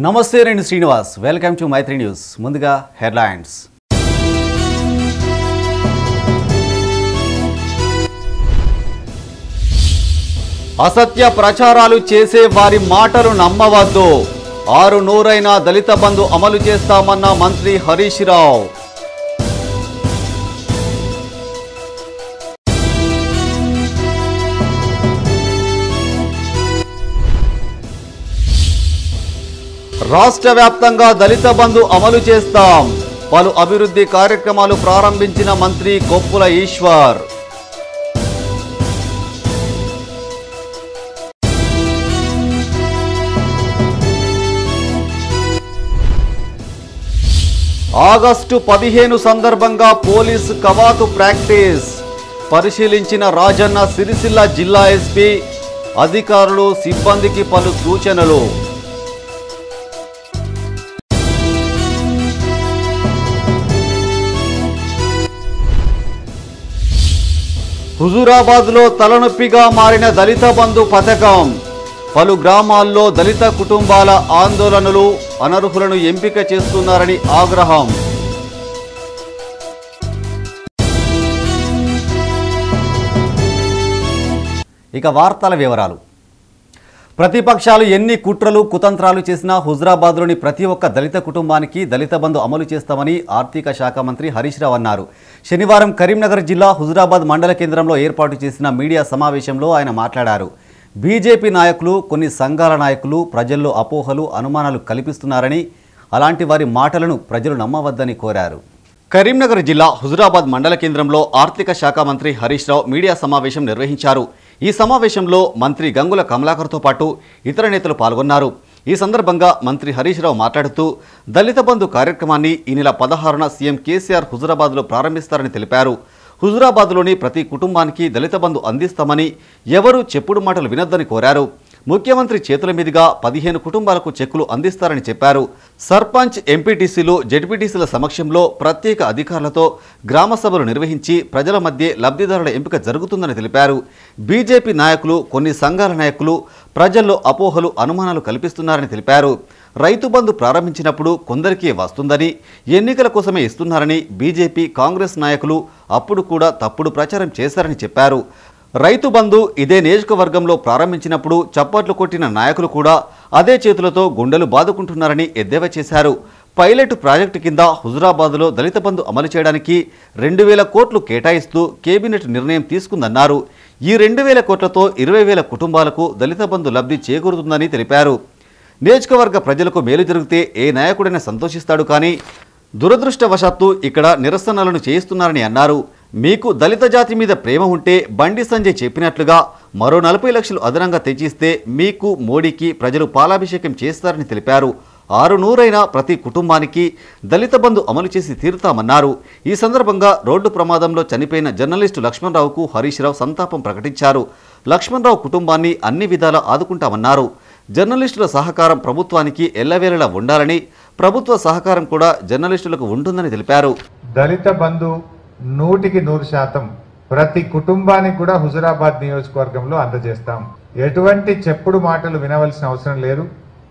నమస్తే నేను Srinivas welcome to Maitri news ముందుగా హెడ్లైన్స్ అసత్య ప్రచారాలు చేసే వారి మాటలు నమ్మవద్దు ఆరు నూరైన దళిత బంధు అమలు చేస్తామన్న మంత్రి హరీష్ రావు రాష్ట్ర వ్యాప్తంగా దళిత బంధు అమలు చేస్తాం పలు అభివృద్ధి కార్యక్రమాలు ప్రారంభించిన మంత్రి కొప్పుల ఈశ్వర్ ఆగస్టు పదిహేను సందర్భంగా పోలీసు కవాతు ప్రాక్టీస్ పరిశీలించిన రాజన్న సిరిసిల్ల జిల్లా ఎస్పీ అధికారులు సిబ్బందికి పలు సూచనలు హుజూరాబాద్లో తలనొప్పిగా మారిన దళిత బంధు పథకం పలు గ్రామాల్లో దళిత కుటుంబాల ఆందోళనలు అనర్హులను ఎంపిక చేస్తున్నారని ఆగ్రహం ఇక వార్తల వివరాలు ప్రతిపక్షాలు ఎన్ని కుట్రలు కుతంత్రాలు చేసినా హుజరాబాద్లోని ప్రతి ఒక్క దళిత కుటుంబానికి దళిత బంధు అమలు చేస్తామని ఆర్థిక శాఖ మంత్రి హరీష్ రావు అన్నారు శనివారం కరీంనగర్ జిల్లా హుజరాబాద్ మండల కేంద్రంలో ఏర్పాటు చేసిన మీడియా సమావేశంలో ఆయన మాట్లాడారు బీజేపీ నాయకులు కొన్ని సంఘాల నాయకులు ప్రజల్లో అపోహలు అనుమానాలు కల్పిస్తున్నారని అలాంటి వారి మాటలను ప్రజలు నమ్మవద్దని కోరారు కరీంనగర్ జిల్లా హుజురాబాద్ మండల కేంద్రంలో ఆర్థిక శాఖ మంత్రి హరీష్ రావు మీడియా సమావేశం నిర్వహించారు ఈ సమావేశంలో మంత్రి గంగుల కమలాకర్తో పాటు ఇతర నేతలు పాల్గొన్నారు ఈ సందర్భంగా మంత్రి హరీష్ రావు మాట్లాడుతూ దళిత బంధు కార్యక్రమాన్ని ఈ నెల పదహారున సీఎం కేసీఆర్ హుజురాబాద్లో ప్రారంభిస్తారని తెలిపారు హుజురాబాద్లోని ప్రతి కుటుంబానికి దళిత బంధు అందిస్తామని ఎవరూ చెప్పుడు మాటలు వినొద్దని కోరారు ముఖ్యమంత్రి చేతుల మీదుగా పదిహేను కుటుంబాలకు చెక్కులు అందిస్తారని చెప్పారు సర్పంచ్ ఎంపీటీసీలు జెడ్పీటీసీల సమక్షంలో ప్రత్యేక అధికారులతో గ్రామ సభలు నిర్వహించి ప్రజల మధ్య లబ్ధిదారుల ఎంపిక జరుగుతుందని తెలిపారు బీజేపీ నాయకులు కొన్ని సంఘాల నాయకులు ప్రజల్లో అపోహలు అనుమానాలు కల్పిస్తున్నారని తెలిపారు రైతు బంధు ప్రారంభించినప్పుడు కొందరికే వస్తుందని ఎన్నికల కోసమే ఇస్తున్నారని బీజేపీ కాంగ్రెస్ నాయకులు అప్పుడు కూడా తప్పుడు ప్రచారం చేశారని చెప్పారు రైతు బంధు ఇదే నియోజకవర్గంలో ప్రారంభించినప్పుడు చప్పట్లు కొట్టిన నాయకులు కూడా అదే చేతులతో గుండెలు బాదుకుంటున్నారని ఎద్దేవా చేశారు పైలట్ ప్రాజెక్టు కింద హుజురాబాద్లో దళిత బంధు అమలు చేయడానికి రెండు వేల కోట్లు కేటాయిస్తూ కేబినెట్ నిర్ణయం తీసుకుందన్నారు ఈ రెండు వేల కోట్లతో ఇరవై వేల కుటుంబాలకు దళిత బంధు లబ్ధి చేకూరుతుందని తెలిపారు నియోజకవర్గ ప్రజలకు మేలు జరిగితే ఏ నాయకుడైనా సంతోషిస్తాడు కానీ దురదృష్టవశాత్తు ఇక్కడ నిరసనలను చేయిస్తున్నారని అన్నారు మీకు దళిత జాతి మీద ప్రేమ ఉంటే బండి సంజయ్ చెప్పినట్లుగా మరో నలభై లక్షలు అదనంగా తెచ్చిస్తే మీకు మోడీకి ప్రజలు పాలాభిషేకం చేస్తారని తెలిపారు ఆరు నూరైన ప్రతి కుటుంబానికి దళిత బంధు అమలు చేసి తీరుతామన్నారు ఈ సందర్భంగా రోడ్డు ప్రమాదంలో చనిపోయిన జర్నలిస్టు లక్ష్మణరావుకు హరీష్ రావు సంతాపం ప్రకటించారు లక్ష్మణరావు కుటుంబాన్ని అన్ని విధాలా ఆదుకుంటామన్నారు జర్నలిస్టుల సహకారం ప్రభుత్వానికి ఎల్లవేళలా ఉండాలని ప్రభుత్వ సహకారం కూడా జర్నలిస్టులకు ఉంటుందని తెలిపారు దళిత బంధు నూటికి నూరు శాతం ప్రతి కుటుంబానికి కూడా హుజురాబాద్ నియోజకవర్గంలో అందజేస్తాం ఎటువంటి చెప్పుడు మాటలు వినవలసిన అవసరం లేదు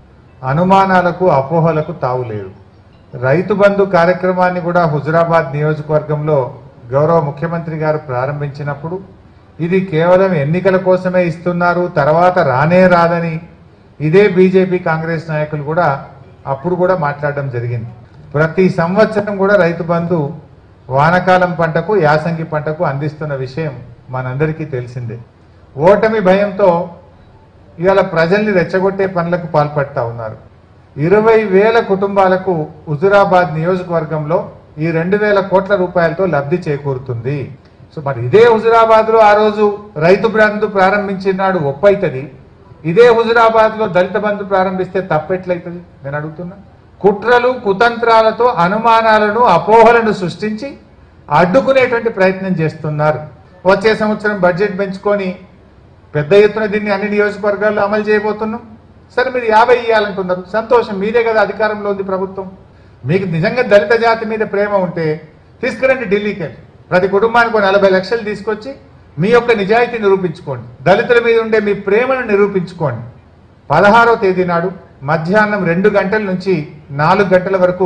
అనుమానాలకు అపోహలకు తావు లేదు రైతు బంధు కార్యక్రమాన్ని కూడా హుజురాబాద్ నియోజకవర్గంలో గౌరవ ముఖ్యమంత్రి గారు ప్రారంభించినప్పుడు ఇది కేవలం ఎన్నికల కోసమే ఇస్తున్నారు తర్వాత రానే రాదని ఇదే బీజేపీ కాంగ్రెస్ నాయకులు కూడా అప్పుడు కూడా మాట్లాడడం జరిగింది ప్రతి సంవత్సరం కూడా రైతు బంధు వానకాలం పంటకు యాసంగి పంటకు అందిస్తున్న విషయం మనందరికీ తెలిసిందే ఓటమి భయంతో ఇవాళ ప్రజల్ని రెచ్చగొట్టే పనులకు పాల్పడతా ఉన్నారు ఇరవై వేల కుటుంబాలకు హుజురాబాద్ నియోజకవర్గంలో ఈ రెండు వేల కోట్ల రూపాయలతో లబ్ధి చేకూరుతుంది సో మరి ఇదే హుజురాబాద్ లో ఆ రోజు రైతు బంధు ప్రారంభించినాడు ఒప్పైతుంది ఇదే హుజురాబాద్ లో దళిత బంధు ప్రారంభిస్తే తప్పెట్లయితుంది నేను అడుగుతున్నా కుట్రలు కుతంత్రాలతో అనుమానాలను అపోహలను సృష్టించి అడ్డుకునేటువంటి ప్రయత్నం చేస్తున్నారు వచ్చే సంవత్సరం బడ్జెట్ పెంచుకొని పెద్ద ఎత్తున దీన్ని అన్ని నియోజకవర్గాల్లో అమలు చేయబోతున్నాం సరే మీరు యాభై ఇవ్వాలంటున్నారు సంతోషం మీదే కదా అధికారంలో ఉంది ప్రభుత్వం మీకు నిజంగా దళిత జాతి మీద ప్రేమ ఉంటే తీసుకురండి ఢిల్లీకి వెళ్ళి ప్రతి కుటుంబానికి ఒక నలభై లక్షలు తీసుకొచ్చి మీ యొక్క నిజాయితీ నిరూపించుకోండి దళితుల మీద ఉండే మీ ప్రేమను నిరూపించుకోండి పదహారో తేదీ నాడు మధ్యాహ్నం రెండు గంటల నుంచి నాలుగు గంటల వరకు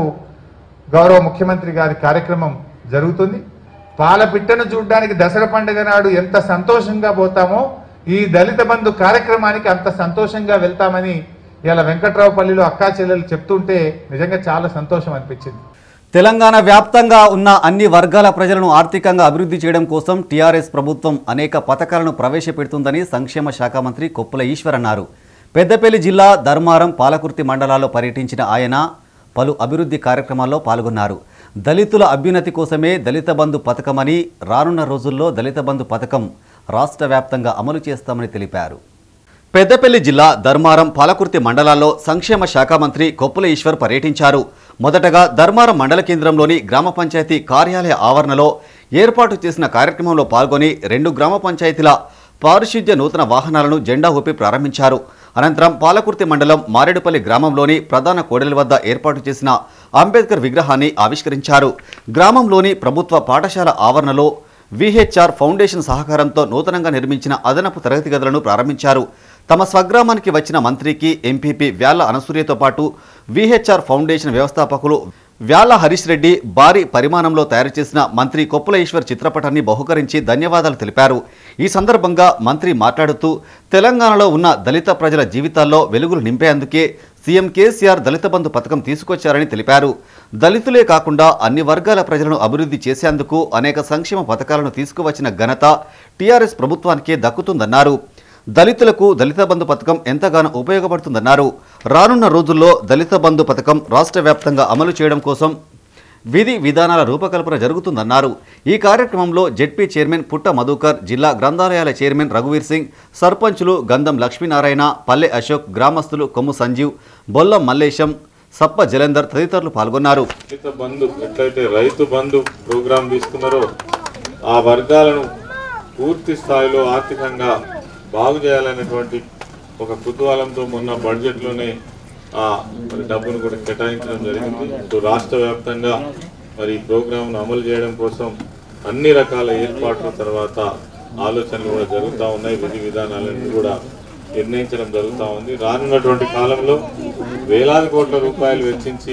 గౌరవ ముఖ్యమంత్రి గారి కార్యక్రమం జరుగుతుంది పాల పిట్టను చూడడానికి దసరా పండుగ నాడు ఎంత సంతోషంగా పోతామో ఈ దళిత బంధు కార్యక్రమానికి అంత సంతోషంగా వెళ్తామని ఇలా వెంకట్రావుపల్లిలో అక్కా చెల్లెలు చెప్తుంటే నిజంగా చాలా సంతోషం అనిపించింది తెలంగాణ వ్యాప్తంగా ఉన్న అన్ని వర్గాల ప్రజలను ఆర్థికంగా అభివృద్ధి చేయడం కోసం టీఆర్ఎస్ ప్రభుత్వం అనేక పథకాలను ప్రవేశపెడుతుందని సంక్షేమ శాఖ మంత్రి కొప్పుల ఈశ్వర్ అన్నారు పెద్దపల్లి జిల్లా ధర్మారం పాలకుర్తి మండలాల్లో పర్యటించిన ఆయన పలు అభివృద్ధి కార్యక్రమాల్లో పాల్గొన్నారు దళితుల అభ్యున్నతి కోసమే దళిత బంధు పథకమని రానున్న రోజుల్లో దళిత బంధు పథకం రాష్ట్ర వ్యాప్తంగా అమలు చేస్తామని తెలిపారు పెద్దపల్లి జిల్లా ధర్మారం పాలకుర్తి మండలాల్లో సంక్షేమ శాఖ మంత్రి కొప్పుల ఈశ్వర్ పర్యటించారు మొదటగా ధర్మారం మండల కేంద్రంలోని గ్రామ పంచాయతీ కార్యాలయ ఆవరణలో ఏర్పాటు చేసిన కార్యక్రమంలో పాల్గొని రెండు గ్రామ పంచాయతీల పారిశుద్ధ్య నూతన వాహనాలను జెండా ఊపి ప్రారంభించారు అనంతరం పాలకుర్తి మండలం మారేడుపల్లి గ్రామంలోని ప్రధాన కోడెల వద్ద ఏర్పాటు చేసిన అంబేద్కర్ విగ్రహాన్ని ఆవిష్కరించారు గ్రామంలోని ప్రభుత్వ పాఠశాల ఆవరణలో విహెచ్ఆర్ ఫౌండేషన్ సహకారంతో నూతనంగా నిర్మించిన అదనపు తరగతి గదులను ప్రారంభించారు తమ స్వగ్రామానికి వచ్చిన మంత్రికి ఎంపీపీ వ్యాళ్ల అనసూయతో పాటు విహెచ్ఆర్ ఫౌండేషన్ వ్యవస్థాపకులు వ్యాళ్ల హరీష్ రెడ్డి భారీ పరిమాణంలో తయారు చేసిన మంత్రి కొప్పుల ఈశ్వర్ చిత్రపటాన్ని బహుకరించి ధన్యవాదాలు తెలిపారు ఈ సందర్భంగా మంత్రి మాట్లాడుతూ తెలంగాణలో ఉన్న దళిత ప్రజల జీవితాల్లో వెలుగులు నింపేందుకే సీఎం కేసీఆర్ దళిత బంధు పథకం తీసుకొచ్చారని తెలిపారు దళితులే కాకుండా అన్ని వర్గాల ప్రజలను అభివృద్ధి చేసేందుకు అనేక సంక్షేమ పథకాలను తీసుకువచ్చిన ఘనత టీఆర్ఎస్ ప్రభుత్వానికే దక్కుతుందన్నారు దళితులకు దళిత బంధు పథకం ఎంతగానో ఉపయోగపడుతుందన్నారు రానున్న రోజుల్లో దళిత బంధు పథకం రాష్ట్ర వ్యాప్తంగా అమలు చేయడం కోసం విధి విధానాల రూపకల్పన జరుగుతుందన్నారు ఈ కార్యక్రమంలో జెడ్పీ చైర్మన్ పుట్ట మధుకర్ జిల్లా గ్రంథాలయాల చైర్మన్ రఘువీర్ సింగ్ సర్పంచులు గంధం లక్ష్మీనారాయణ పల్లె అశోక్ గ్రామస్తులు కొమ్ము సంజీవ్ బొల్లం మల్లేశం సప్ప జలంధర్ తదితరులు పాల్గొన్నారు రైతు బంధు ఎట్లయితే రైతు బంధు ప్రోగ్రాం తీసుకున్నారో ఆ వర్గాలను పూర్తి స్థాయిలో ఆర్థికంగా బాగు చేయాలనేటువంటి ఒక కుతూహలంతో మొన్న బడ్జెట్లోనే ఆ మరి డబ్బును కూడా కేటాయించడం జరిగింది ఇప్పుడు రాష్ట్ర వ్యాప్తంగా మరి ఈ ప్రోగ్రాంను అమలు చేయడం కోసం అన్ని రకాల ఏర్పాట్ల తర్వాత ఆలోచనలు కూడా జరుగుతూ ఉన్నాయి విధి విధానాలను కూడా నిర్ణయించడం జరుగుతూ ఉంది రానున్నటువంటి కాలంలో వేలాది కోట్ల రూపాయలు వెచ్చించి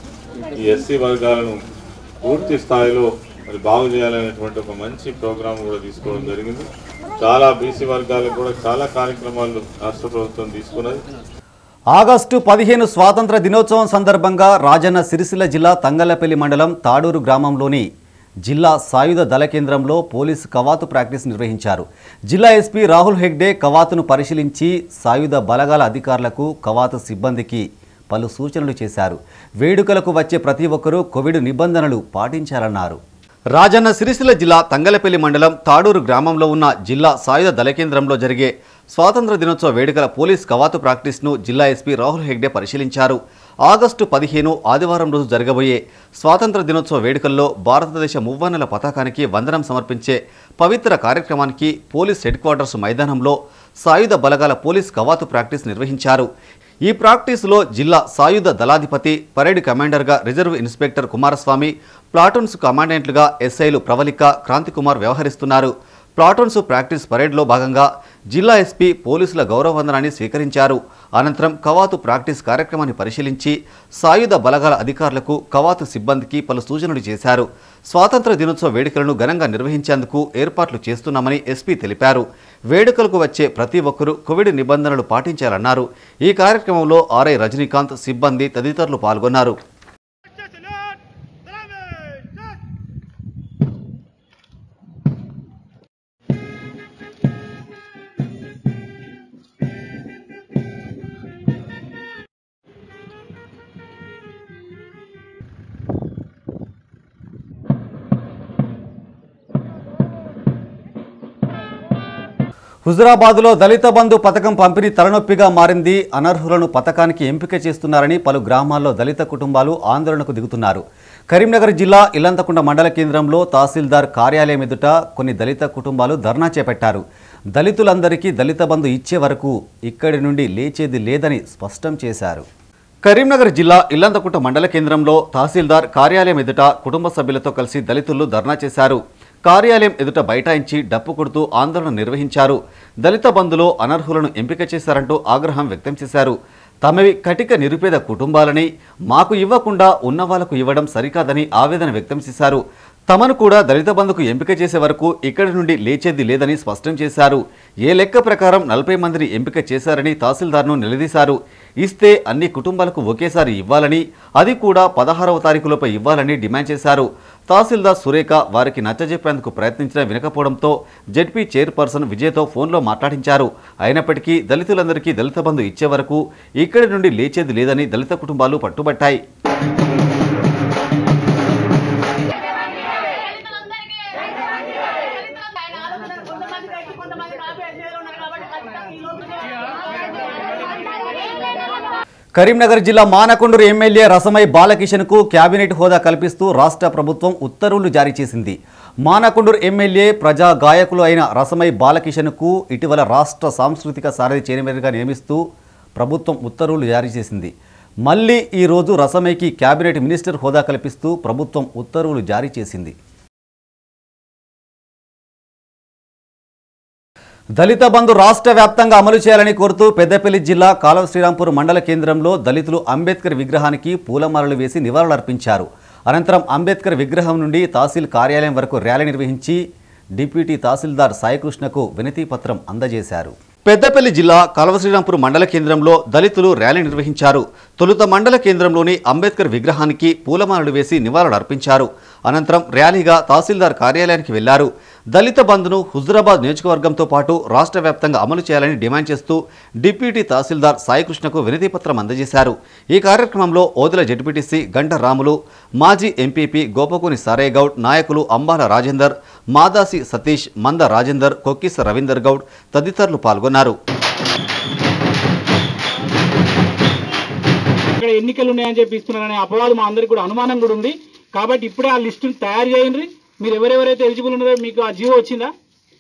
ఈ ఎస్సీ వర్గాలను పూర్తి స్థాయిలో మరి బాగు చేయాలనేటువంటి ఒక మంచి ప్రోగ్రాం కూడా తీసుకోవడం జరిగింది చాలా బీసీ వర్గాలకు కూడా చాలా కార్యక్రమాలు రాష్ట్ర ప్రభుత్వం తీసుకున్నది ఆగస్టు పదిహేను స్వాతంత్ర దినోత్సవం సందర్భంగా రాజన్న సిరిసిల్ల జిల్లా తంగళ్లపల్లి మండలం తాడూరు గ్రామంలోని జిల్లా సాయుధ దళ కేంద్రంలో పోలీసు కవాతు ప్రాక్టీస్ నిర్వహించారు జిల్లా ఎస్పీ రాహుల్ హెగ్డే కవాతును పరిశీలించి సాయుధ బలగాల అధికారులకు కవాతు సిబ్బందికి పలు సూచనలు చేశారు వేడుకలకు వచ్చే ప్రతి ఒక్కరూ కోవిడ్ నిబంధనలు పాటించాలన్నారు రాజన్న సిరిసిల్ల జిల్లా తంగలపల్లి మండలం తాడూరు గ్రామంలో ఉన్న జిల్లా సాయుధ దళ కేంద్రంలో జరిగే స్వాతంత్ర దినోత్సవ వేడుకల పోలీస్ కవాతు ప్రాక్టీస్ను జిల్లా ఎస్పీ రాహుల్ హెగ్డే పరిశీలించారు ఆగస్టు పదిహేను ఆదివారం రోజు జరగబోయే స్వాతంత్ర దినోత్సవ వేడుకల్లో భారతదేశ మువ్వన్నెల పతాకానికి వందనం సమర్పించే పవిత్ర కార్యక్రమానికి పోలీస్ హెడ్ క్వార్టర్స్ మైదానంలో సాయుధ బలగాల పోలీస్ కవాతు ప్రాక్టీస్ నిర్వహించారు ఈ ప్రాక్టీసులో జిల్లా సాయుధ దళాధిపతి పరేడ్ కమాండర్గా రిజర్వ్ ఇన్స్పెక్టర్ కుమారస్వామి ప్లాటూన్స్ కమాండెంట్లుగా ఎస్ఐలు ప్రవళిక క్రాంతికుమార్ వ్యవహరిస్తున్నారు ప్లాటూన్స్ ప్రాక్టీస్ పరేడ్లో భాగంగా జిల్లా ఎస్పీ పోలీసుల గౌరవవందనాన్ని స్వీకరించారు అనంతరం కవాతు ప్రాక్టీస్ కార్యక్రమాన్ని పరిశీలించి సాయుధ బలగాల అధికారులకు కవాతు సిబ్బందికి పలు సూచనలు చేశారు స్వాతంత్ర దినోత్సవ వేడుకలను ఘనంగా నిర్వహించేందుకు ఏర్పాట్లు చేస్తున్నామని ఎస్పీ తెలిపారు వేడుకలకు వచ్చే ప్రతి ఒక్కరూ కోవిడ్ నిబంధనలు పాటించాలన్నారు ఈ కార్యక్రమంలో ఆర్ఐ రజనీకాంత్ సిబ్బంది తదితరులు పాల్గొన్నారు Salute! Salame! Just! హుజురాబాద్లో దళిత బంధు పథకం పంపిణీ తలనొప్పిగా మారింది అనర్హులను పథకానికి ఎంపిక చేస్తున్నారని పలు గ్రామాల్లో దళిత కుటుంబాలు ఆందోళనకు దిగుతున్నారు కరీంనగర్ జిల్లా ఇల్లంతకుంట మండల కేంద్రంలో తహసీల్దార్ కార్యాలయం ఎదుట కొన్ని దళిత కుటుంబాలు ధర్నా చేపట్టారు దళితులందరికీ దళిత బంధు ఇచ్చే వరకు ఇక్కడి నుండి లేచేది లేదని స్పష్టం చేశారు కరీంనగర్ జిల్లా ఇల్లంతకుంట మండల కేంద్రంలో తహసీల్దార్ కార్యాలయం ఎదుట కుటుంబ సభ్యులతో కలిసి దళితులు ధర్నా చేశారు కార్యాలయం ఎదుట బైఠాయించి డప్పు కొడుతూ ఆందోళన నిర్వహించారు దళిత బంధులో అనర్హులను ఎంపిక చేశారంటూ ఆగ్రహం వ్యక్తం చేశారు తమవి కటిక నిరుపేద కుటుంబాలని మాకు ఇవ్వకుండా ఉన్న వాళ్లకు ఇవ్వడం సరికాదని ఆవేదన వ్యక్తం చేశారు తమను కూడా దళిత బంధుకు ఎంపిక చేసే వరకు ఇక్కడి నుండి లేచేది లేదని స్పష్టం చేశారు ఏ లెక్క ప్రకారం నలభై మందిని ఎంపిక చేశారని తహసీల్దార్ను నిలదీశారు ఇస్తే అన్ని కుటుంబాలకు ఒకేసారి ఇవ్వాలని అది కూడా పదహారవ తారీఖులోపై ఇవ్వాలని డిమాండ్ చేశారు తహసీల్దార్ సురేఖ వారికి నచ్చజెప్పేందుకు ప్రయత్నించినా వినకపోవడంతో జెడ్పీ చైర్పర్సన్ విజయ్తో ఫోన్లో మాట్లాడించారు అయినప్పటికీ దళితులందరికీ దళిత బంధు ఇచ్చే వరకు ఇక్కడి నుండి లేచేది లేదని దళిత కుటుంబాలు పట్టుబట్టాయి కరీంనగర్ జిల్లా మానకొండూరు ఎమ్మెల్యే రసమై బాలకిషన్కు కేబినెట్ హోదా కల్పిస్తూ రాష్ట్ర ప్రభుత్వం ఉత్తర్వులు జారీ చేసింది మానకొండూరు ఎమ్మెల్యే ప్రజా గాయకులు అయిన రసమై బాలకిషన్కు ఇటీవల రాష్ట్ర సాంస్కృతిక సారథి చైర్మన్గా నియమిస్తూ ప్రభుత్వం ఉత్తర్వులు జారీ చేసింది మళ్ళీ ఈరోజు రసమైకి కేబినెట్ మినిస్టర్ హోదా కల్పిస్తూ ప్రభుత్వం ఉత్తర్వులు జారీ చేసింది దళిత బంధు రాష్ట్ర వ్యాప్తంగా అమలు చేయాలని కోరుతూ పెద్దపల్లి జిల్లా కాలువ శ్రీరాంపూర్ మండల కేంద్రంలో దళితులు అంబేద్కర్ విగ్రహానికి పూలమాలలు వేసి నివాళులర్పించారు అనంతరం అంబేద్కర్ విగ్రహం నుండి తహసీల్ కార్యాలయం వరకు ర్యాలీ నిర్వహించి డిప్యూటీ తహసీల్దార్ సాయికృష్ణకు వినతి పత్రం అందజేశారు పెద్దపల్లి జిల్లా కాలువ శ్రీరాంపూర్ మండల కేంద్రంలో దళితులు ర్యాలీ నిర్వహించారు తొలుత మండల కేంద్రంలోని అంబేద్కర్ విగ్రహానికి పూలమాలలు వేసి నివాళులర్పించారు అనంతరం ర్యాలీగా తహసీల్దార్ కార్యాలయానికి వెళ్లారు దళిత బంధును హుజురాబాద్ నియోజకవర్గంతో పాటు రాష్ట్ర వ్యాప్తంగా అమలు చేయాలని డిమాండ్ చేస్తూ డిప్యూటీ తహసీల్దార్ సాయికృష్ణకు వినతిపత్రం అందజేశారు ఈ కార్యక్రమంలో ఓదెల జడ్పీటీసీ గంట రాములు మాజీ ఎంపీపీ గోపకూని సారయ్య గౌడ్ నాయకులు అంబాల రాజేందర్ మాదాసి సతీష్ మంద రాజేందర్ కొక్కిస రవీందర్ గౌడ్ తదితరులు పాల్గొన్నారు ఇక్కడ ఎన్నికలు ఉన్నాయని చెప్పి ఇస్తున్నారనే అపవాదం మా అందరికి కూడా అనుమానం కూడా ఉంది కాబట్టి ఇప్పుడే ఆ లిస్టును తయారు చేయండి మీరు ఎవరెవరైతే ఎలిజిబుల్ ఉన్నారో మీకు ఆ జీవో వచ్చిందా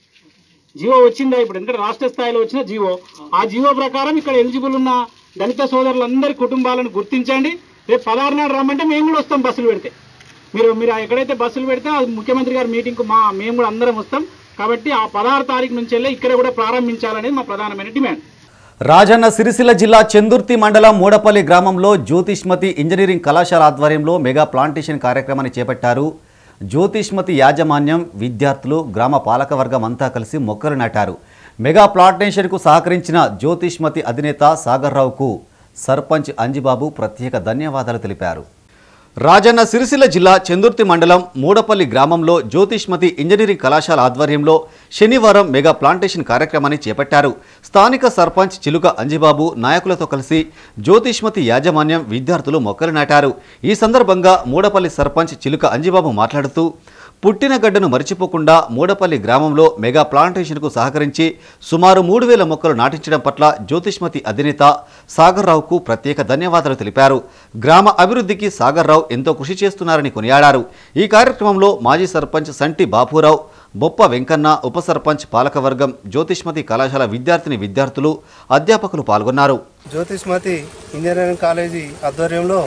జీవో వచ్చిందా ఇప్పుడు ఎందుకంటే రాష్ట్ర స్థాయిలో వచ్చిన జీవో ఆ జీవో ప్రకారం ఇక్కడ ఎలిజిబుల్ ఉన్న దళిత సోదరులందరి కుటుంబాలను గుర్తించండి రేపు పదహారు నాడు రమ్మంటే మేము కూడా వస్తాం బస్సులు పెడితే మీరు మీరు ఎక్కడైతే బస్సులు పెడితే అది ముఖ్యమంత్రి గారి మీటింగ్కు మా మేము కూడా అందరం వస్తాం కాబట్టి ఆ పదహారు తారీఖు నుంచి వెళ్ళి ఇక్కడ కూడా ప్రారంభించాలనేది మా ప్రధానమైన డిమాండ్ రాజన్న సిరిసిల్ల జిల్లా చందుర్తి మండలం మూడపల్లి గ్రామంలో జ్యోతిష్మతి ఇంజనీరింగ్ కళాశాల ఆధ్వర్యంలో మెగా ప్లాంటేషన్ కార్యక్రమాన్ని చేపట్టారు జ్యోతిష్మతి యాజమాన్యం విద్యార్థులు గ్రామ పాలకవర్గం అంతా కలిసి మొక్కలు నాటారు మెగా ప్లాంటేషన్కు సహకరించిన జ్యోతిష్మతి అధినేత సాగర్రావుకు సర్పంచ్ అంజిబాబు ప్రత్యేక ధన్యవాదాలు తెలిపారు రాజన్న సిరిసిల్ల జిల్లా చందుర్తి మండలం మూడపల్లి గ్రామంలో జ్యోతిష్మతి ఇంజనీరింగ్ కళాశాల ఆధ్వర్యంలో శనివారం మెగా ప్లాంటేషన్ కార్యక్రమాన్ని చేపట్టారు స్థానిక సర్పంచ్ చిలుక అంజిబాబు నాయకులతో కలిసి జ్యోతిష్మతి యాజమాన్యం విద్యార్థులు మొక్కలు నాటారు ఈ సందర్భంగా మూడపల్లి సర్పంచ్ చిలుక అంజిబాబు మాట్లాడుతూ పుట్టిన గడ్డను మరిచిపోకుండా మూడపల్లి గ్రామంలో మెగా ప్లాంటేషన్కు సహకరించి సుమారు మూడు వేల మొక్కలు నాటించడం పట్ల జ్యోతిష్మతి అధినేత సాగర్రావుకు ప్రత్యేక ధన్యవాదాలు తెలిపారు గ్రామ అభివృద్ధికి సాగర్రావు ఎంతో కృషి చేస్తున్నారని కొనియాడారు ఈ కార్యక్రమంలో మాజీ సర్పంచ్ సంటి బాపురావు బొప్ప వెంకన్న ఉప సర్పంచ్ పాలకవర్గం జ్యోతిష్మతి కళాశాల విద్యార్థిని విద్యార్థులు అధ్యాపకులు పాల్గొన్నారు జ్యోతిష్మతి ఇంజనీరింగ్ కాలేజీ ఆధ్వర్యంలో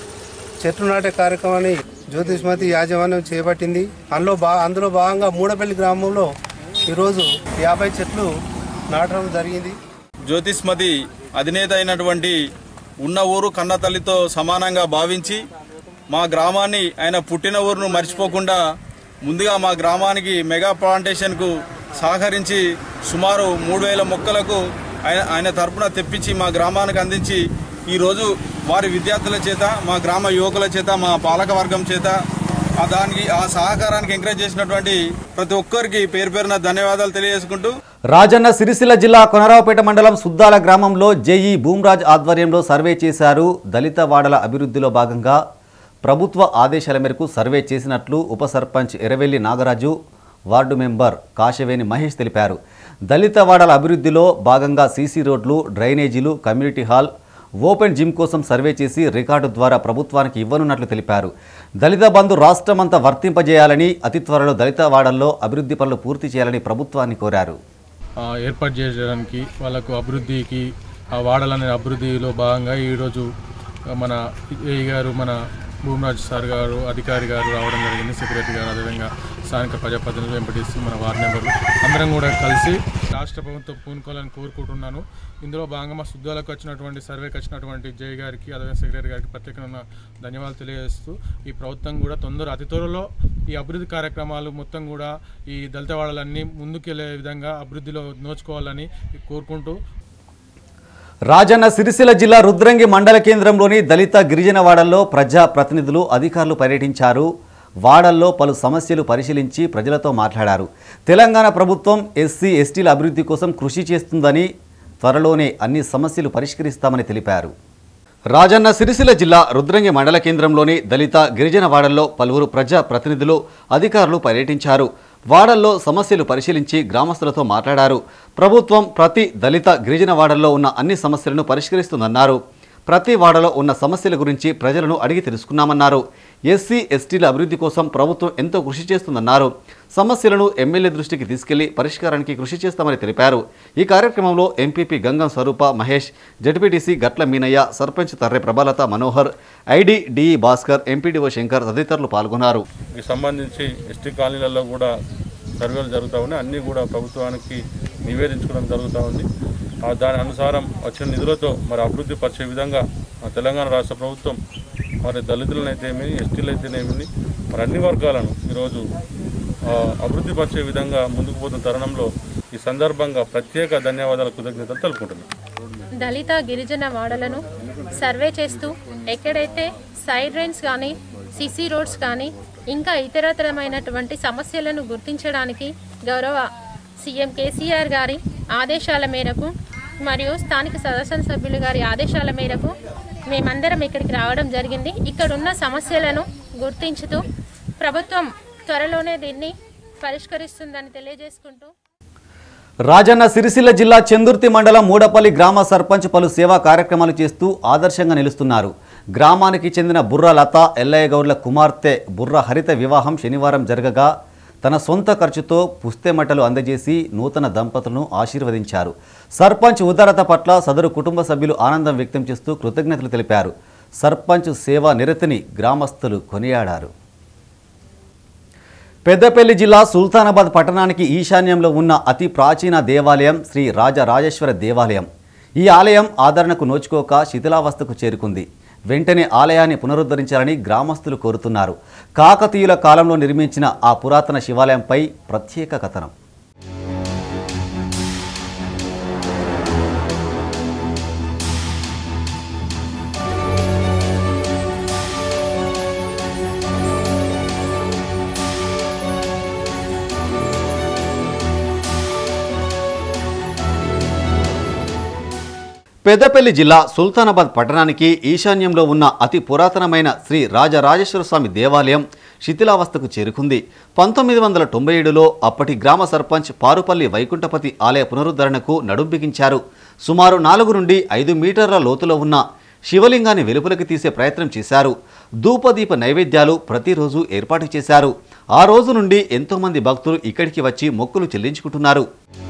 చెట్లు నాటే కార్యక్రమాన్ని జ్యోతిష్మతి యాజమాన్యం చేపట్టింది అందులో బా అందులో భాగంగా మూడపల్లి గ్రామంలో ఈరోజు యాభై చెట్లు నాటడం జరిగింది జ్యోతిష్మతి అధినేత అయినటువంటి ఉన్న ఊరు కన్న తల్లితో సమానంగా భావించి మా గ్రామాన్ని ఆయన పుట్టిన ఊరును మర్చిపోకుండా ముందుగా మా గ్రామానికి మెగా ప్లాంటేషన్కు సహకరించి సుమారు మూడు వేల మొక్కలకు ఆయన ఆయన తరపున తెప్పించి మా గ్రామానికి అందించి ఈరోజు వారి విద్యార్థుల చేత మా గ్రామ యువకుల చేత మా పాలక వర్గం చేత ఆ దానికి ఆ సహకారానికి ఎంకరేజ్ చేసినటువంటి ప్రతి ఒక్కరికి పేరు పేరున ధన్యవాదాలు తెలియజేసుకుంటూ రాజన్న సిరిసిల్ల జిల్లా కొనరావుపేట మండలం సుద్దాల గ్రామంలో జేఈ భూమరాజ్ ఆధ్వర్యంలో సర్వే చేశారు దళిత వాడల అభివృద్ధిలో భాగంగా ప్రభుత్వ ఆదేశాల మేరకు సర్వే చేసినట్లు ఉప సర్పంచ్ ఎరవెల్లి నాగరాజు వార్డు మెంబర్ కాశవేని మహేష్ తెలిపారు దళిత వాడల అభివృద్ధిలో భాగంగా సీసీ రోడ్లు డ్రైనేజీలు కమ్యూనిటీ హాల్ ఓపెన్ జిమ్ కోసం సర్వే చేసి రికార్డు ద్వారా ప్రభుత్వానికి ఇవ్వనున్నట్లు తెలిపారు దళిత బంధు రాష్ట్రమంతా వర్తింపజేయాలని అతి త్వరలో దళిత వాడల్లో అభివృద్ధి పనులు పూర్తి చేయాలని ప్రభుత్వాన్ని కోరారు ఆ, ఏర్పాటు చేయడానికి వాళ్ళకు అభివృద్ధికి ఆ వాడలనే అభివృద్ధిలో భాగంగా ఈరోజు మన ఏఈ గారు మన భూమరాజు సార్ గారు అధికారి గారు రావడం జరిగింది సెక్రటరీ గారు అదేవిధంగా స్థానిక ప్రజాప్రతినిధులు ఎంపీటీసీ మన వార్డు మెంబర్లు అందరం కూడా కలిసి రాష్ట్ర ప్రభుత్వం పూనుకోవాలని కోరుకుంటున్నాను ఇందులో భాగంగా మా శుద్ధాలకు వచ్చినటువంటి సర్వేకి వచ్చినటువంటి జై గారికి అదేవిధంగా సెక్రటరీ గారికి ప్రత్యేకమైన ధన్యవాదాలు తెలియజేస్తూ ఈ ప్రభుత్వం కూడా తొందర అతి త్వరలో ఈ అభివృద్ధి కార్యక్రమాలు మొత్తం కూడా ఈ దళిత వాడలన్నీ ముందుకెళ్లే విధంగా అభివృద్ధిలో నోచుకోవాలని కోరుకుంటూ రాజన్న సిరిసిల్ల జిల్లా రుద్రంగి మండల కేంద్రంలోని దళిత గిరిజన వాడల్లో ప్రజా ప్రతినిధులు అధికారులు పర్యటించారు వాడల్లో పలు సమస్యలు పరిశీలించి ప్రజలతో మాట్లాడారు తెలంగాణ ప్రభుత్వం ఎస్సీ ఎస్టీల అభివృద్ధి కోసం కృషి చేస్తుందని త్వరలోనే అన్ని సమస్యలు పరిష్కరిస్తామని తెలిపారు రాజన్న సిరిసిల్ల జిల్లా రుద్రంగి మండల కేంద్రంలోని దళిత గిరిజన వాడల్లో పలువురు ప్రజా ప్రతినిధులు అధికారులు పర్యటించారు వాడల్లో సమస్యలు పరిశీలించి గ్రామస్తులతో మాట్లాడారు ప్రభుత్వం ప్రతి దళిత గిరిజన వాడల్లో ఉన్న అన్ని సమస్యలను పరిష్కరిస్తుందన్నారు ప్రతి వాడలో ఉన్న సమస్యల గురించి ప్రజలను అడిగి తెలుసుకున్నామన్నారు ఎస్సీ ఎస్టీల అభివృద్ధి కోసం ప్రభుత్వం ఎంతో కృషి చేస్తుందన్నారు సమస్యలను ఎమ్మెల్యే దృష్టికి తీసుకెళ్లి పరిష్కారానికి కృషి చేస్తామని తెలిపారు ఈ కార్యక్రమంలో MPP Gangam Swaroopa Mahesh ZPTC Gatla Meenaiah sarpanch Tarre Prabhalatha Manohar ID DE Bhaskar MPDO Shankar తదితరులు పాల్గొన్నారు ఈ సంబంధించి ఎస్టీ కాలనీలలో కూడా సర్వేలు జరుగుతూ ఉన్నాయి అన్నీ కూడా ప్రభుత్వానికి నివేదించుకోవడం జరుగుతూ ఉంది ఆ దాని అనుసారం వచ్చిన నిధులతో మరి అభివృద్ధి పరిచే విధంగా మన తెలంగాణ రాష్ట్ర ప్రభుత్వం మరి దళితులను అయితేమి ఎస్టీలు అయితేనేమి మరి అన్ని వర్గాలను ఈరోజు ఆ, అభివృద్ధి పరిచే విధంగా ముందుకు పోతున్న తరుణంలో ఈ సందర్భంగా ప్రత్యేక ధన్యవాదాలు కృతజ్ఞతలు తెలుపుకుంటున్నాను దళిత గిరిజన వాడలను సర్వే చేస్తూ ఎక్కడైతే సైడ్ రైన్స్ కానీ సిసి రోడ్స్ కానీ ఇంకా ఇతరతరమైనటువంటి సమస్యలను గుర్తించడానికి గౌరవ సీఎం కేసీఆర్ గారి ఆదేశాల మేరకు మరియు స్థానిక శాసనసభ్యులు గారి ఆదేశాల మేరకు మేమందరం ఇక్కడికి రావడం జరిగింది ఇక్కడ ఉన్న సమస్యలను గుర్తించుతూ ప్రభుత్వం త్వరలోనే దీన్ని పరిష్కరిస్తుందని తెలియజేసుకుంటూ రాజన్న సిరిసిల్ల జిల్లా చందుర్తి మండలం మూడపల్లి గ్రామ సర్పంచ్ పలు సేవా కార్యక్రమాలు చేస్తూ ఆదర్శంగా నిలుస్తున్నారు గ్రామానికి చెందిన బుర్ర లత ఎల్లయ్య గౌడ్ల కుమార్తె బుర్ర హరిత వివాహం శనివారం జరగగా తన సొంత ఖర్చుతో పుస్తెమట్టలు అందజేసి నూతన దంపతులను ఆశీర్వదించారు సర్పంచ్ ఉదారత పట్ల సదరు కుటుంబ సభ్యులు ఆనందం వ్యక్తం చేస్తూ కృతజ్ఞతలు తెలిపారు సర్పంచ్ సేవా నిరతిని గ్రామస్తులు కొనియాడారు పెద్దపల్లి జిల్లా సుల్తానాబాద్ పట్టణానికి ఈశాన్యంలో ఉన్న అతి ప్రాచీన దేవాలయం శ్రీ రాజరాజేశ్వర దేవాలయం ఈ ఆలయం ఆదరణకు నోచుకోక శిథిలావస్థకు చేరుకుంది వెంటనే ఆలయాన్ని పునరుద్ధరించాలని గ్రామస్తులు కోరుతున్నారు కాకతీయుల కాలంలో నిర్మించిన ఆ పురాతన శివాలయంపై ప్రత్యేక కథనం పెద్దపల్లి జిల్లా సుల్తానాబాద్ పట్టణానికి ఈశాన్యంలో ఉన్న అతి పురాతనమైన శ్రీ రాజరాజేశ్వర స్వామి దేవాలయం శిథిలావస్థకు చేరుకుంది పంతొమ్మిది వందల తొంభై ఏడులో అప్పటి గ్రామ సర్పంచ్ పారుపల్లి వైకుంఠపతి ఆలయ పునరుద్ధరణకు నడుం బిగించారు సుమారు నాలుగు నుండి ఐదు మీటర్ల లోతులో ఉన్న శివలింగాన్ని వెలుపలికి తీసే ప్రయత్నం చేశారు ధూపదీప నైవేద్యాలు ప్రతిరోజు ఏర్పాటు చేశారు ఆ రోజు నుండి ఎంతోమంది భక్తులు ఇక్కడికి వచ్చి మొక్కులు చెల్లించుకుంటున్నారు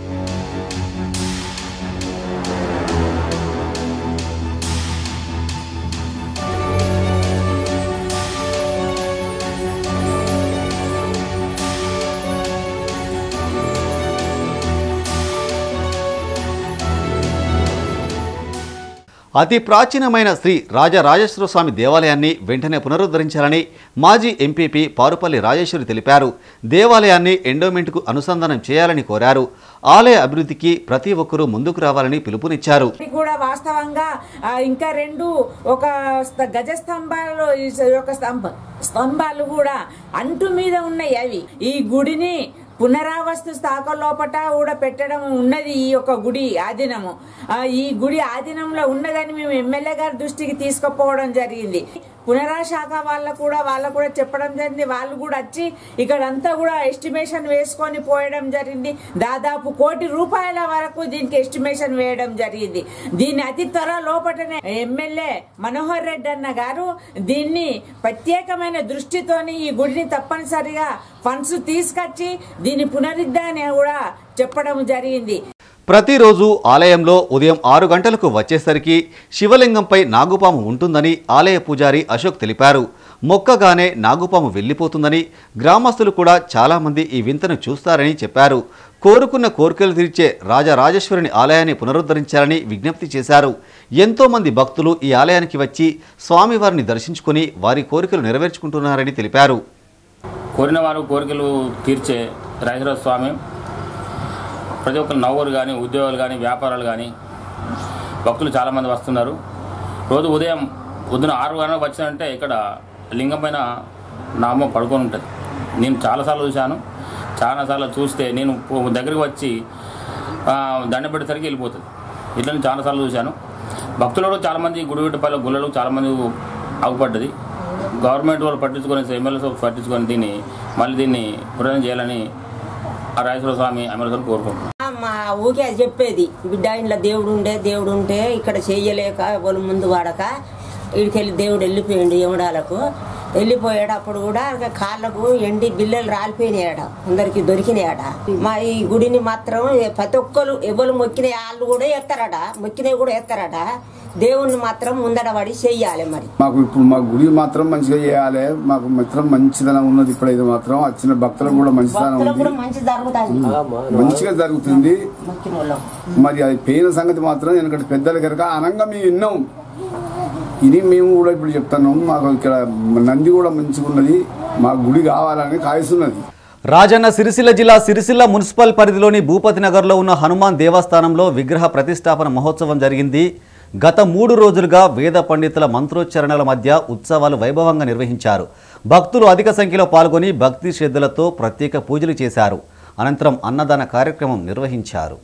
అతి ప్రాచీనమైన శ్రీ రాజరాజేశ్వర స్వామి దేవాలయాన్ని వెంటనే పునరుద్ధరించాలని మాజీ ఎంపీపీ పారుపల్లి రాజేశ్వరి తెలిపారు దేవాలయాన్ని ఎండోమెంట్కు అనుసంధానం చేయాలని కోరారు ఆలయ అభివృద్ధికి ప్రతి ఒక్కరూ ముందుకు రావాలని పిలుపునిచ్చారు ఇది కూడా వాస్తవంగా ఆ, ఇంకా రెండు ఒక స్త- గజ స్తంభాలు ఈ స- ఒక స్తంభ స్తంభాలు కూడా అంటు మీద ఉన్నాయి అవి ఈ గుడిని పునరావస్తు స్థాక లోపట కూడా పెట్టడం ఉన్నది ఈ యొక్క గుడి ఆధీనము ఆ, ఈ గుడి ఆధీనంలో ఉన్నదని మేము ఎమ్మెల్యే గారి దృష్టికి తీసుకుపోవడం జరిగింది పునరాశాఖ వాళ్ళకు కూడా వాళ్ళకు కూడా చెప్పడం జరిగింది వాళ్ళు కూడా వచ్చి ఇక్కడంతా కూడా ఎస్టిమేషన్ వేసుకొని పోయడం జరిగింది దాదాపు కోటి రూపాయల వరకు దీనికి ఎస్టిమేషన్ వేయడం జరిగింది దీన్ని అతి త్వర లోపటనే ఎమ్మెల్యే మనోహర్ రెడ్డి అన్న గారు దీన్ని ప్రత్యేకమైన దృష్టితోని ఈ గుడిని తప్పనిసరిగా ఫండ్స్ తీసుకొచ్చి దీని పునరుద్ధాన్ని కూడా చెప్పడం జరిగింది ప్రతిరోజు ఆలయంలో ఉదయం ఆరు గంటలకు వచ్చేసరికి శివలింగంపై నాగుపాము ఉంటుందని ఆలయ పూజారి అశోక్ తెలిపారు మొక్కగానే నాగుపాము వెళ్ళిపోతుందని గ్రామస్తులు కూడా చాలామంది ఈ వింతను చూస్తారని చెప్పారు కోరుకున్న కోరికలు తీర్చే రాజరాజేశ్వరుని ఆలయాన్ని పునరుద్ధరించాలని విజ్ఞప్తి చేశారు ఎంతో మంది భక్తులు ఈ ఆలయానికి వచ్చి స్వామివారిని దర్శించుకుని వారి కోరికలు నెరవేర్చుకుంటున్నారని తెలిపారు కోరిన వారు కోరికలు తీర్చే రాజేశ్వర స్వామి ప్రతి ఒక్కరు నవ్వులు కానీ ఉద్యోగాలు కానీ వ్యాపారాలు కానీ భక్తులు చాలామంది వస్తున్నారు రోజు ఉదయం పొద్దున ఆరు గంటలకు వచ్చినంటే ఇక్కడ లింగం పైన నామం పడుకొని ఉంటుంది నేను చాలాసార్లు చూశాను చాలాసార్లు చూస్తే నేను పో- దగ్గరికి వచ్చి ఆ, దండ పెట్టేసరికి వెళ్ళిపోతుంది ఇట్లా నేను చాలాసార్లు చూశాను భక్తులు కూడా చాలామంది గుడివిట్టపల్లి గుళ్ళలు చాలామంది ఆగుపడ్డది గవర్నమెంట్ వాళ్ళు పట్టించుకొని ఎమ్మెల్యేస్ వాళ్ళు పట్టించుకొని దీన్ని మళ్ళీ దీన్ని పునరుద్ధరణ చేయాలని ఆ రాజేశ్వర స్వామి ఎమ్మెల్యేస్ కోరుకుంటున్నాను మా ఊకే అది చెప్పేది బిడ్డ ఇంట్లో దేవుడు ఉండే దేవుడు ఉంటే ఇక్కడ చెయ్యలేక వాళ్ళు ముందు వాడక ఇడికెళ్ళి దేవుడు వెళ్ళిపోయిండు యమడాలకు వెళ్ళిపోయేటప్పుడు కూడా ఇక కాళ్ళకు ఎండి బిల్లలు రాలిపోయినాయట అందరికి దొరికినాయట మా ఈ గుడిని మాత్రం ప్రతి ఒక్కరు ఎవరు మొక్కిన వాళ్ళు కూడా ఎత్తారట మొక్కినవి కూడా ఎత్తారట దేవుణ్ణి మాత్రం ముందడ పడి చెయ్యాలి మరి మాకు ఇప్పుడు మా గుడి మాత్రం మంచిగా చేయాలి మాకు మాత్రం మంచిదనం ఉన్నది ఇప్పుడైతే మాత్రం వచ్చిన భక్తులకు కూడా మంచిదనం భక్తులకు కూడా ఉంది మంచి జరుగుతుంది మంచిగా జరుగుతుంది మొక్కిన వాళ్ళకు మరి అది పోయిన సంగతి మాత్రం ఎందుకంటే పెద్దల కనుక అనంగా మేము విన్నాం ఇది మేము కూడా ఇప్పుడు చెప్తున్నాం మాకు ఇక్కడ నంది కూడా మంచిగా ఉన్నది మా గుడి కావాలని కాయిస్తున్నది రాజన్న సిరిసిల్ల జిల్లా సిరిసిల్ల మున్సిపల్ పరిధిలోని భూపతి నగర్లో ఉన్న హనుమాన్ దేవస్థానంలో విగ్రహ ప్రతిష్టాపన మహోత్సవం జరిగింది గత మూడు రోజులుగా వేద పండితుల మంత్రోచ్చరణల మధ్య ఉత్సవాలు వైభవంగా నిర్వహించారు భక్తులు అధిక సంఖ్యలో పాల్గొని భక్తి శ్రద్ధలతో ప్రత్యేక పూజలు చేశారు అనంతరం అన్నదాన కార్యక్రమం నిర్వహించారు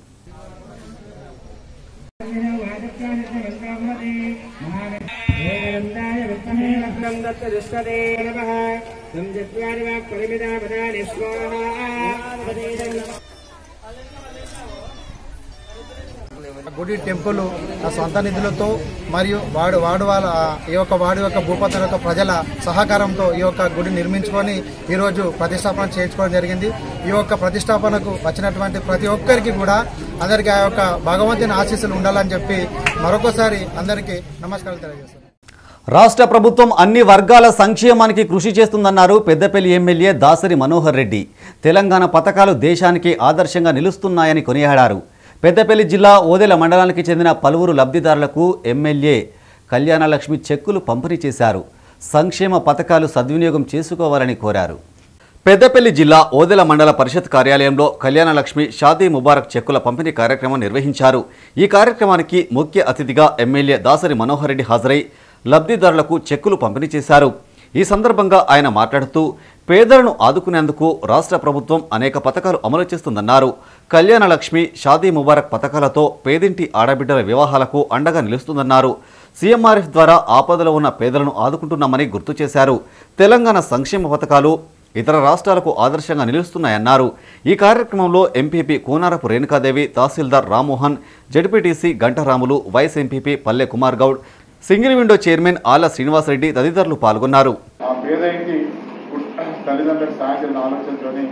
గుడి టెంపుల్ ఆ సొంత నిధులతో మరియు వాడు వాడు వాళ్ళ ఈ యొక్క వాడి యొక్క భూపతుల యొక్క ప్రజల సహకారంతో ఈ యొక్క గుడి నిర్మించుకొని ఈ రోజు ప్రతిష్టాపన చేయించుకోవడం జరిగింది ఈ యొక్క ప్రతిష్టాపనకు వచ్చినటువంటి ప్రతి ఒక్కరికి కూడా అందరికీ ఆ యొక్క భగవంతుని ఆశీస్సులు ఉండాలని చెప్పి మరొకసారి అందరికీ నమస్కారాలు తెలియజేస్తాను రాష్ట్ర ప్రభుత్వం అన్ని వర్గాల సంక్షేమానికి కృషి చేస్తుందన్నారు పెద్దపల్లి ఎమ్మెల్యే దాసరి మనోహర్ రెడ్డి తెలంగాణ పథకాలు దేశానికి ఆదర్శంగా నిలుస్తున్నాయని కొనియాడారు పెద్దపల్లి జిల్లా ఓదెల మండలానికి చెందిన పలువురు లబ్ధిదారులకు ఎమ్మెల్యే కళ్యాణలక్ష్మి చెక్కులు పంపిణీ చేశారు సంక్షేమ పథకాలు సద్వినియోగం చేసుకోవాలని కోరారు పెద్దపల్లి జిల్లా ఓదెల మండల పరిషత్ కార్యాలయంలో కళ్యాణలక్ష్మి షాదీ ముబారక్ చెక్కుల పంపిణీ కార్యక్రమం నిర్వహించారు ఈ కార్యక్రమానికి ముఖ్య అతిథిగా ఎమ్మెల్యే దాసరి మనోహర్ రెడ్డి హాజరై లబ్ధిదారులకు చెక్కులు పంపిణీ చేశారు ఈ సందర్భంగా ఆయన మాట్లాడుతూ పేదలను ఆదుకునేందుకు రాష్ట్ర ప్రభుత్వం అనేక పథకాలు అమలు చేస్తుందన్నారు కళ్యాణలక్ష్మి షాదీ ముబారక్ పథకాలతో పేదింటి ఆడబిడ్డల వివాహాలకు అండగా నిలుస్తుందన్నారు సీఎంఆర్ఎఫ్ ద్వారా ఆపదలో ఉన్న పేదలను ఆదుకుంటున్నామని గుర్తు చేశారు తెలంగాణ సంక్షేమ పథకాలు ఇతర రాష్ట్రాలకు ఆదర్శంగా నిలుస్తున్నాయన్నారు ఈ కార్యక్రమంలో ఎంపీపీ కోనారపు రేణుకాదేవి తహసీల్దార్ Rammohan ZPTC Ganta Ramulu vice MPP Palle Kumar Goud single window chairman Aala Srinivasa Reddy తదితరులు పాల్గొన్నారు ఆ పేద ఇంటి కు- తల్లిదండ్రులకు సాయం చేసిన ఆలోచనతోనే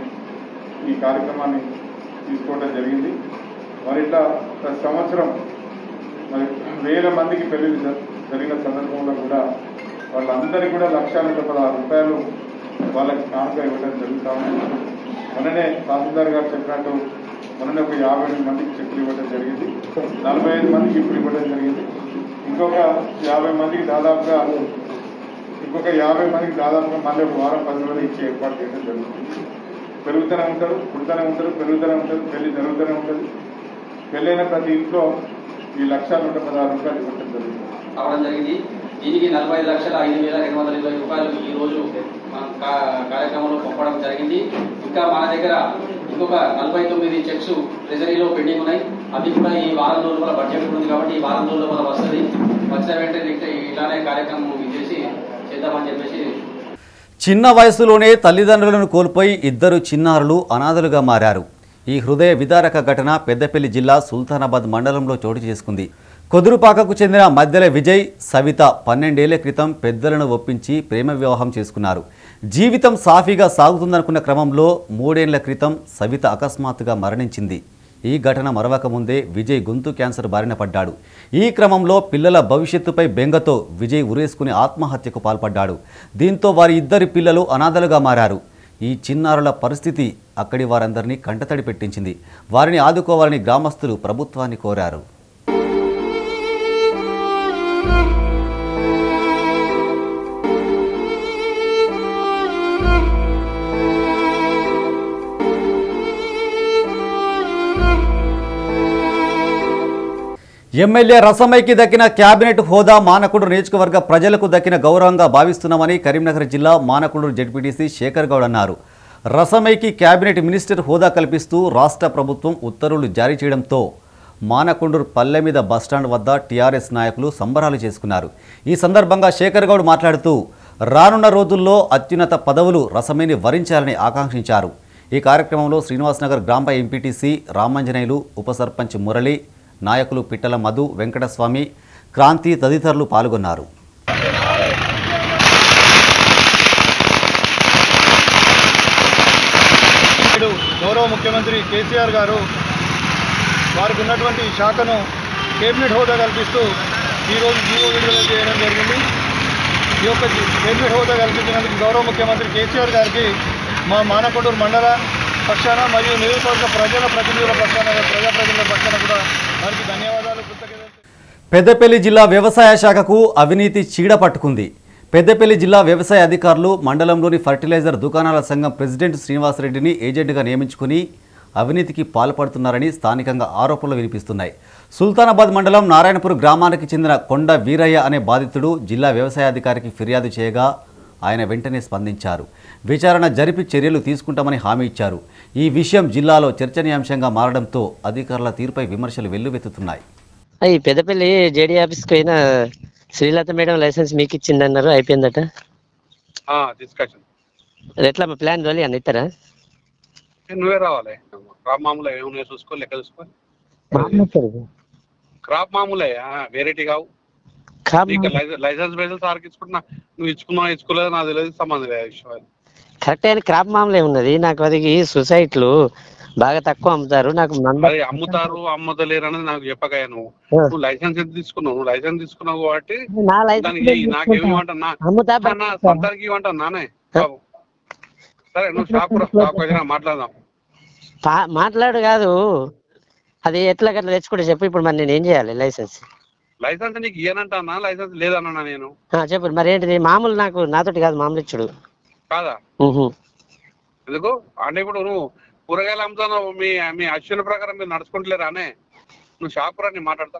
ఈ కార్యక్రమాన్ని తీసుకోవడం జరిగింది మరి ఇట్లా ప్రతి సంవత్సరం మరి వేల మందికి పెళ్లి జరిగిన సందర్భంలో కూడా వాళ్ళందరికీ కూడా లక్ష నూట పదహారు రూపాయలు వాళ్ళకి కానుక ఇవ్వడం జరుగుతా ఉంది మొన్ననే తహసీల్దార్ గారు చెప్పినట్టు మొన్ననే ఒక యాభై ఎనిమిది మందికి చెక్కులు ఇవ్వడం జరిగింది నలభై ఐదు మందికి ఇప్పుడు ఇవ్వడం జరిగింది ఇంకొక యాభై మందికి దాదాపుగా ఇంకొక యాభై మందికి దాదాపుగా మళ్ళీ ఒక వారం పది రోజులు ఇచ్చి ఏర్పాటు చేయడం జరుగుతుంది పెరుగుతూనే ఉంటారు పుడుతూనే ఉంటారు పెరుగుతూనే ఉంటారు పెళ్లి జరుగుతూనే ఉంటుంది పెళ్ళైన ప్రతి ఇంట్లో ఈ లక్ష నూట పదహారు రూపాయలు ఇవ్వడం జరుగుతుంది అవడం జరిగింది దీనికి నలభై ఐదు లక్షల ఐదు వేల రెండు వందల ఇరవై రూపాయలు ఈ రోజు మనం కా- కార్యక్రమంలో పంపడం జరిగింది ఇంకా మన దగ్గర ఇంకొక నలభై తొమ్మిది చెక్స్ ట్రెజరీలో పెండింగ్ ఉన్నాయి అవి కూడా ఈ వారం రోజుల వల్ల బడ్జెట్ ఉంది కాబట్టి ఈ వారం రోజుల వల్ల వస్తుంది వచ్చిన వెంటనే ఇంకా ఇలానే కార్యక్రమం ఇది చేసి చేద్దామని చెప్పేసి చిన్న వయసులోనే తల్లిదండ్రులను కోల్పోయి ఇద్దరు చిన్నారులు అనాథలుగా మారారు ఈ హృదయ విదారక ఘటన పెద్దపల్లి జిల్లా సుల్తానాబాద్ మండలంలో చోటు చేసుకుంది కొదురుపాకకు చెందిన మద్దెల విజయ్ సవిత పన్నెండేళ్ల క్రితం పెద్దలను ఒప్పించి ప్రేమ వివాహం చేసుకున్నారు జీవితం సాఫీగా సాగుతుందనుకున్న క్రమంలో మూడేళ్ల క్రితం సవిత అకస్మాత్తుగా మరణించింది ఈ ఘటన మరవక ముందే విజయ్ గొంతు క్యాన్సర్ బారిన పడ్డాడు ఈ క్రమంలో పిల్లల భవిష్యత్తుపై బెంగతో విజయ్ ఉరేసుకుని ఆత్మహత్యకు పాల్పడ్డాడు దీంతో వారి ఇద్దరి పిల్లలు అనాథలుగా మారారు ఈ చిన్నారుల పరిస్థితి అక్కడి వారందరినీ కంటతడి పెట్టించింది వారిని ఆదుకోవాలని గ్రామస్తులు ప్రభుత్వాన్ని కోరారు ఎమ్మెల్యే రసమైకి దక్కిన కేబినెట్ హోదా మానకొండ నియోజకవర్గ ప్రజలకు దక్కిన గౌరవంగా భావిస్తున్నామని కరీంనగర్ జిల్లా మానకొండ జడ్పీటీసీ శేఖర్ గౌడ్ అన్నారు రసమైకి కేబినెట్ మినిస్టర్ హోదా కల్పిస్తూ రాష్ట్ర ప్రభుత్వం ఉత్తర్వులు జారీ చేయడంతో మానకొండూరు పల్లె మీద బస్టాండ్ వద్ద టీఆర్ఎస్ నాయకులు సంబరాలు చేసుకున్నారు ఈ సందర్భంగా శేఖర్ గౌడ్ మాట్లాడుతూ రానున్న రోజుల్లో అత్యున్నత పదవులు రసమేని వరించాలని ఆకాంక్షించారు ఈ కార్యక్రమంలో శ్రీనివాసనగర్ గ్రామ ఎంపీటీసీ రామాంజనేయులు ఉప సర్పంచ్ మురళి నాయకులు పిట్టల మధు వెంకటస్వామి క్రాంతి తదితరులు పాల్గొన్నారు ఇప్పుడు గౌరవ ముఖ్యమంత్రి కేసీఆర్ గారు వారికి ఉన్నటువంటి శాఖను కేబినెట్ హోదా కల్పిస్తూ ఈరోజు జీవో విడుదల చేయడం జరిగింది ఈ యొక్క కేబినెట్ హోదా కల్పించినందుకు గౌరవ ముఖ్యమంత్రి కేసీఆర్ గారికి మా మానకొండూరు మండల పక్షాన మరియు నియోజకవర్గ ప్రజల ప్రతినిధుల పక్షాన ప్రజాప్రతినిధుల పక్షాన కూడా వారికి ధన్యవాదాలు కృతజ్ఞతలు పెద్దపల్లి జిల్లా వ్యవసాయ శాఖకు అవినీతి చీడ పట్టుకుంది పెద్దపల్లి జిల్లా వ్యవసాయ అధికారులు మండలంలోని ఫర్టిలైజర్ దుకాణాల సంఘం ప్రెసిడెంట్ శ్రీనివాసరెడ్డిని ఏజెంట్గా నియమించుకుని అవినీతికి పాల్పడుతున్నారని స్థానికంగా ఆరోపణలు వినిపిస్తున్నాయి సుల్తానాబాద్ మండలం నారాయణపూర్ గ్రామానికి చెందిన కొండ వీరయ్య అనే బాధితుడు జిల్లా వ్యవసాయాధికారికి ఫిర్యాదు చేయగా ఆయన వెంటనే స్పందించారు విచారణ జరిపి చర్యలు తీసుకుంటామని హామీ ఇచ్చారు ఈ విషయం జిల్లాలో చర్చనీయాంశంగా మారడంతో అధికారుల తీరుపై విమర్శలు వెల్లువెత్తుతున్నాయి ఈ పెద్దపల్లి జేడీ ఆఫీస్కి పోయిన శ్రీలత మేడం లైసెన్స్ మీకు ఇచ్చిందన్నారు అయిపోయిందట డిస్కషన్ అది ఎట్లా మా ప్లాన్ తోలి అని ఇస్తారా నువ్వే రావాలి క్రాప్ మామూలు ఏమున్నాయో చూసుకో లెక్క చూసుకో క్రాప్ మామూలే వెరైటీ కావు క్రాప్ నీకు లైసెన్స్ లైసెన్స్ బేసెస్ సార్కి ఇచ్చుకుంటున్నా నువ్వు ఇచ్చుకున్నావు ఇచ్చుకోలేదు నాకు తెలియదు సంబంధం లేదు విషయం కరెక్ట్ అయిన క్రాప్ మామూలే ఉన్నది నాకు అది సొసైటీలు బాగా తక్కువ అమ్ముతారు నాకు మంద మరి అమ్ముతారు అమ్మతలేరు అనేది నాకు చెప్పగా నువ్వు ఆ. నువ్వు లైసెన్స్ ఎంత తీసుకున్నావు నువ్వు లైసెన్స్ తీసుకున్నావు కాబట్టి నా లైసెన్స్ దానికి నేను నాకేమి తీసుకుంటా. ఇవ్వమంటా అమ్ముతా నా- నా సొంతానికి ఇవ్వమంటా నానే బాబు సరే నువ్వు షాప్ షాప్ వచ్చినా మాట్లాడదాం పా- మాట్లాడు కాదు అది ఎట్లా గట్లా తెచ్చుకుంటే చెప్పు ఇప్పుడు మరి నేను ఏం చేయాలి లైసెన్స్ లైసెన్స్ నీకు ఇయ్యనంటానా లైసెన్స్ లేదన్నా నేను ఆ, చెప్పు మరి ఏంటిది మామూలు నాకు నాతోటి కాదు మామూలు ఇచ్చుడు కాదా ఉహు. ఎందుకు అంటే ఇప్పుడు నువ్వు కూరగాయలు అమ్ముతాను మీ మీ అశ్విన ప్రకారం మీరు నడుచుకుంటలేరా అనే నువ్వు షాప్ రా నేను మాట్లాడతా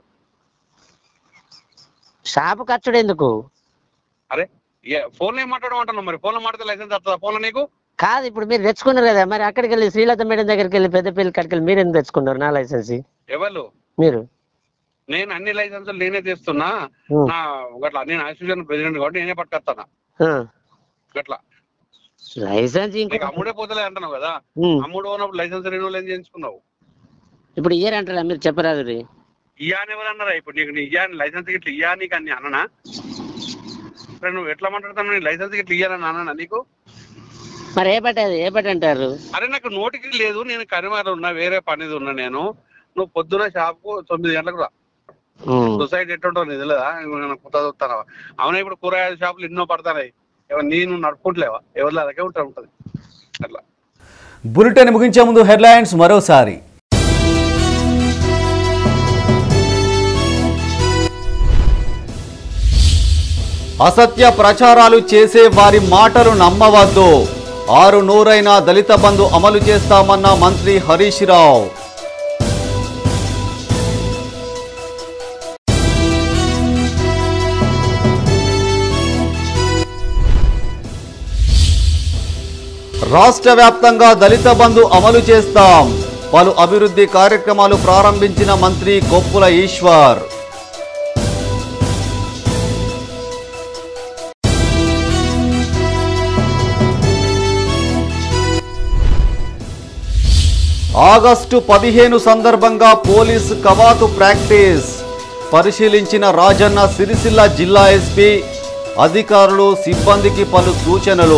షాపు ఖర్చుడు ఎందుకు అరే ఫోన్లో ఏం మాట్లాడమంటున్నావు మరి ఫోన్లో మాట్లాడితే లైసెన్స్ వస్తుందా ఫోన్లో నీకు కాదు ఇప్పుడు మీరు తెచ్చుకున్నారు కదా మరి అక్కడికి వెళ్ళి శ్రీలత మేడం దగ్గరికి వెళ్ళి పెద్దపల్లి కాడికి వెళ్ళి మీరు ఎందుకు తెచ్చుకున్నారు నా లైసెన్స్ ఎవరు మీరు నేను అన్ని లైసెన్సులు నేనే తీస్తున్నా ఉం. నా గట్లా నేను అసోసియేషన్ ప్రెసిడెంట్ కాబట్టి నేనే పట్టుకొస్తానా ఆ, గట్లా లైసెన్స్ ఇంకో నీకు అమ్ముడే పోతలే అంటున్నావు కదా ఉం. అమ్ముడు ఉన్నప్పుడు లైసెన్స్ రెన్యూల్ ఏం చేయించుకున్నావు ఇప్పుడు ఇయర్ అంటారా మీరు చెప్పరాదు రీ ఇయ్యా అని ఎవరు అన్నారా ఇప్పుడు నీకు నీ ఇయ్యా అని లైసెన్స్ గిట్ల ఇయ్యా నీకు అని అన్ననా సరే నువ్వు ఎట్లా మాట్లాడుతున్నావు నీ లైసెన్స్ గిట్ల ఇయ్యాలని అన్నా నీకు మరి ఏ పట్ట ఏ పట్ట అంటారు అరే నాకు నోటికి లేదు నేను కరిమార ఉన్నా వేరే పనిది ఉన్నా నేను నువ్వు పొద్దున షాప్కు తొమ్మిది గంటలకు రా ఉం. సొసైటీ ఎట్టుంటావు నీకు తెలియదా నేను కొత్త చూస్తాను అవునా ఇప్పుడు కూరగాయల షాపులు ఎన్నో పడతాయి ఎవరు నేను నడుపుకుంటలేవా ఎవరి అలాగే ఉంటా ఉంటుంది అట్లా బులెటిన్ ముగించే ముందు హెడ్లైన్స్ మరోసారి అసత్య ప్రచారాలు చేసే వారి మాటలు నమ్మవద్దు ఆరు నూరైన దళిత బంధు అమలు చేస్తామన్న మంత్రి హరీష్ రావు రాష్ట్ర వ్యాప్తంగా దళిత బంధు అమలు చేస్తాం పలు అభివృద్ధి కార్యక్రమాలు ప్రారంభించిన మంత్రి కొప్పుల ఈశ్వర్ ఆగస్టు పదిహేను సందర్భంగా పోలీసు కవాతు ప్రాక్టీస్ పరిశీలించిన రాజన్న సిరిసిల్ల జిల్లా ఎస్పీ అధికారులు సిబ్బందికి పలు సూచనలు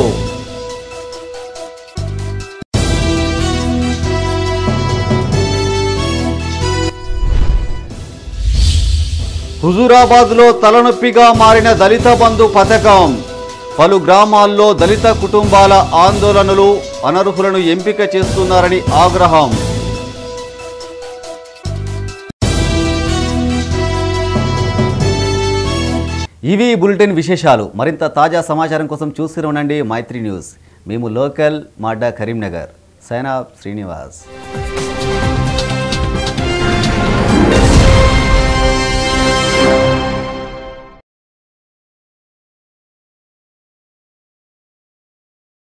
హుజూరాబాద్లో తలనొప్పిగా మారిన దళిత బంధు పథకం పలు గ్రామాల్లో దళిత కుటుంబాల ఆందోళనలు అనర్హులను ఎంపిక చేస్తున్నారని ఆగ్రహం ఇవి ఈ బులెటిన్ విశేషాలు మరింత తాజా సమాచారం కోసం చూస్తూనే ఉండండి మైత్రి న్యూస్ మేము లోకల్ మాడ్డా కరీంనగర్ సైనా శ్రీనివాస్